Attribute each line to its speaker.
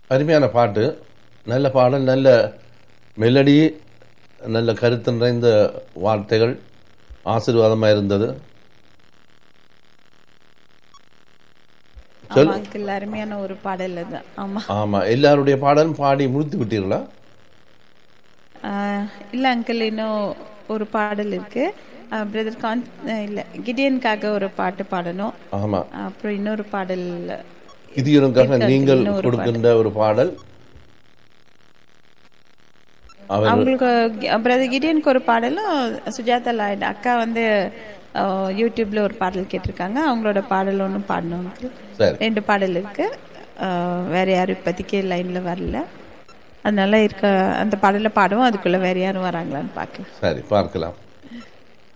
Speaker 1: அருமையான பாட்டு நல்ல பாடல் நல்ல மெலடி நல்ல கருத்து நிறைந்த வார்த்தைகள் ஆசீர்வாதமாக இருந்தது சொல்
Speaker 2: ஆமா அங்கிள் அருமையான ஒரு பாடல் தான் ஆமா
Speaker 1: ஆமா எல்லாருடைய பாடலும் பாடி முடித்து விட்டீர்களா
Speaker 2: ஆஹ் இல்ல அங்கிள் இன்னும் ஒரு பாடல் இருக்கு பிரதர் கான் அஹ் இல்ல கிடியனுக்காக ஒரு பாட்டு பாடணும்
Speaker 1: ஆமா
Speaker 2: அப்புறம் இன்னொரு பாடல்
Speaker 1: இது எனக்காக
Speaker 2: இருக்கு,
Speaker 1: நீங்கள்
Speaker 2: இன்னும் ஒரு
Speaker 1: கொடுக்கின்ற ஒரு பாடல் அவர்
Speaker 2: அவங்களுக்கு பிரதர் கிடியனுக்கு ஒரு பாடலும் சுஜாதா லாய்டு அக்கா வந்து அஹ், யூடியூப்ல ஒரு பாடல் கேட்டிருக்காங்க அவங்களோட பாடல் ஒன்றும் பாடணும் uncle.
Speaker 1: சரி
Speaker 2: ரெண்டு பாடல் இருக்கு அஹ், வேற யாரும் இப்போதைக்கு லைன்ல வரல அதனால இருக்க அந்த பாடலை பாடுவோம் அதுக்குள்ள வேற யாரும் வராங்களான்னு பார்க்கலாம்
Speaker 1: சரி பார்க்கலாம்